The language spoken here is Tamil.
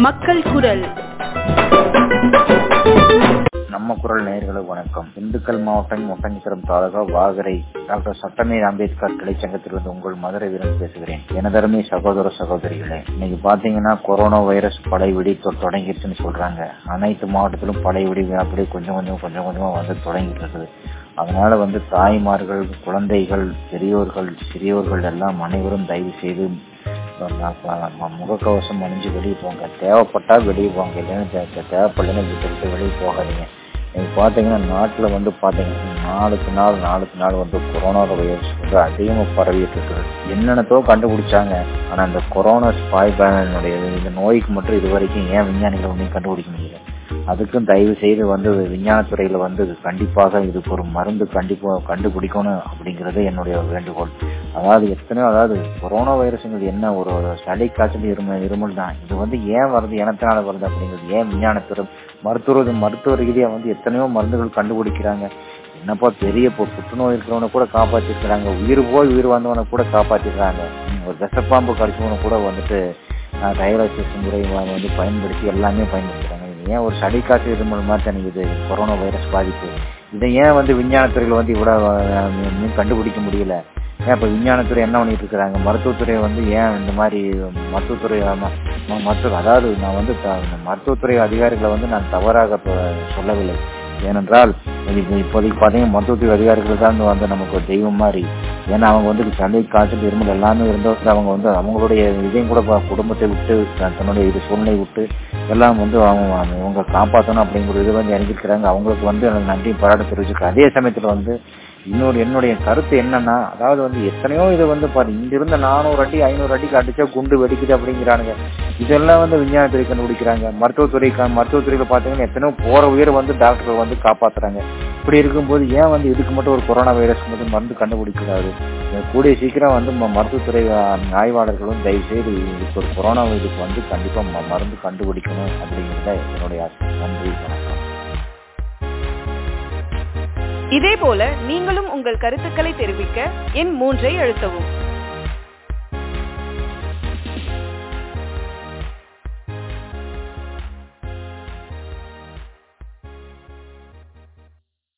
மக்கள் குரல் நம்ம குரல் நேயர்களுக்கு வணக்கம் திண்டுக்கல் மாவட்டம் ஒட்டஞ்சிபுரம் தாலுகா வாகரை டாக்டர் சட்டமீர் அம்பேத்கர் கிளைச்சங்கத்திலிருந்து உங்கள் மதுரை வீரன் பேசுகிறேன் எனதருமை சகோதர சகோதரிகளே இன்னைக்கு பாத்தீங்கன்னா கொரோனா வைரஸ் படைவிடி தொ- தொடங்கிருச்சுன்னு சொல்றாங்க அனைத்து மாவட்டத்திலும் படைவிடி அப்படியே கொஞ்சம் கொஞ்சம் கொஞ்சம் கொஞ்சமா வந்து தொடங்கிட்டு இருக்குது அதனால வந்து தாய்மார்கள் குழந்தைகள் பெரியோர்கள் சிறியோர்கள் எல்லாம் அனைவரும் தயவு செய்து ம- முகக்கவசம் அணிஞ்சு வெளியே போங்க தேவைப்பட்டா வெளியே போங்க இல்லைன்னா தே- தே- தேவைப்படலைன்னா வீட்டை விட்டு வெளியே போகாதீங்க நீங்க பாத்தீங்கன்னா நாட்டுல வந்து பாத்தீங்கன்னா நாளுக்கு நாள் நாளுக்கு நாள் வந்து கொரோனா வைரஸ் வந்து அதிகமா பரவிட்டு இருக்குது என்னென்னத்தோ கண்டுபிடிச்சாங்க ஆனா இந்த கொரோனா ஸ்பாய் பேனுடைய இந்த நோய்க்கு மட்டும் இது வரைக்கும் ஏன் விஞ்ஞானிகள் ஒன்றையும் கண்டுபிடிக்க முடியல அதுக்கும் தயவு செய்து வந்து விஞ்ஞானத்துறையில வந்து கண்டிப்பாக இதுக்கு ஒரு மருந்து கண்டிப்பா கண்டுபிடிக்கணும் அப்படிங்கறது என்னுடைய வேண்டுகோள் அதாவது எத்தனையோ அதாவது கொரோனா வைரஸ்ங்கிறது என்ன ஒரு ஒரு சளி காய்ச்சல் இருமல் இருமல் தான் இது வந்து ஏன் வருது எனத்தினால வருது அப்படிங்கிறது ஏன் விஞ்ஞானத்துறை மருத்துவ மருத்துவ ரீதியா வந்து எத்தனையோ மருந்துகள் கண்டுபிடிக்கிறாங்க என்னப்பா பெரிய இப்போ புற்றுநோய் இருக்கிறவனை கூட காப்பாத்திருக்கிறாங்க உயிர் போய் உயிர் வந்தவனை கூட காப்பாத்திருக்காங்க ம், ஒரு விஷப்பாம்பு கடிச்சவனை கூட வந்துட்டு தைராய்சிஸ் முறை வந்து பயன்படுத்தி எல்லாமே பயன்படுத்துறாங்க இது ஏன் ஒரு சளி காய்ச்சல் இருமல் மாதிரி தானே இது கொரோனா வைரஸ் பாதிப்பு இதை ஏன் வந்து விஞ்ஞானத்துறையில வந்து இவ்வளவு அஹ், இன்னும் கண்டுபிடிக்க முடியல ஏன் இப்ப விஞ்ஞானத்துறை என்ன பண்ணிட்டு இருக்காங்க மருத்துவத்துறை வந்து ஏன் இந்த மாதிரி மருத்துவத்துறை ம- ம- மருத்துவ அதாவது நான் வந்து த- மருத்துவத்துறை அதிகாரிகளை வந்து நான் தவறாக ப- சொல்லவில்லை ஏனென்றால் இது இப்ப- இப்போதைக்கு பார்த்தீங்கன்னா மருத்துவத்துறை அதிகாரிகள் தான் வந்து நமக்கு ஒரு தெய்வம் மாதிரி ஏன்னா அவங்க வந்து சண்டை காய்ச்சல் இருமல் எல்லாமே இருந்தவங்க அவங்க வந்து அவங்களுடைய இதையும் கூட ப- குடும்பத்தை விட்டு த- தன்னுடைய இது சூழ்நிலை விட்டு எல்லாம் வந்து அவங்க இவங்க காப்பாற்றணும் அப்படிங்கிற இது வந்து இறங்கிருக்கிறாங்க அவங்களுக்கு வந்து எனக்கு நன்றி பாராட்டு தெரிவிச்சிருக்கேன் அதே சமயத்துல வந்து இன்னொரு என்னுடைய கருத்து என்னன்னா அதாவது வந்து எத்தனையோ இது வந்து பாரு இங்க இருந்த நானூறு அடி ஐநூறு அடிக்கு அடிச்சா குண்டு வெடிக்குது அப்படிங்கிறானுங்க இதெல்லாம் வந்து விஞ்ஞானத்துறை கண்டுபிடிக்கிறாங்க மருத்துவத்துறை க- மருத்துவத்துறையில பாத்தீங்கன்னா எத்தனையோ போற உயிரை வந்து டாக்டர்கள் வந்து காப்பாத்துறாங்க இப்படி இருக்கும்போது ஏன் வந்து இதுக்கு மட்டும் ஒரு கொரோனா வைரஸ் மட்டும் மருந்து கண்டுபிடிக்கிறாரு அஹ் கூடிய சீக்கிரம் வந்து ம- மருத்துவத்துறை அஹ், ஆய்வாளர்களும் தயவு செய்து இதுக்கு ஒரு கொரோனா இதுக்கு வந்து கண்டிப்பா ம- மருந்து கண்டுபிடிக்கணும் அப்படிங்கிறத என்னுடைய ஆசை நன்றி வணக்கம் இதேபோல நீங்களும் உங்கள் கருத்துக்களை தெரிவிக்க எண் மூன்றை அழுத்தவும்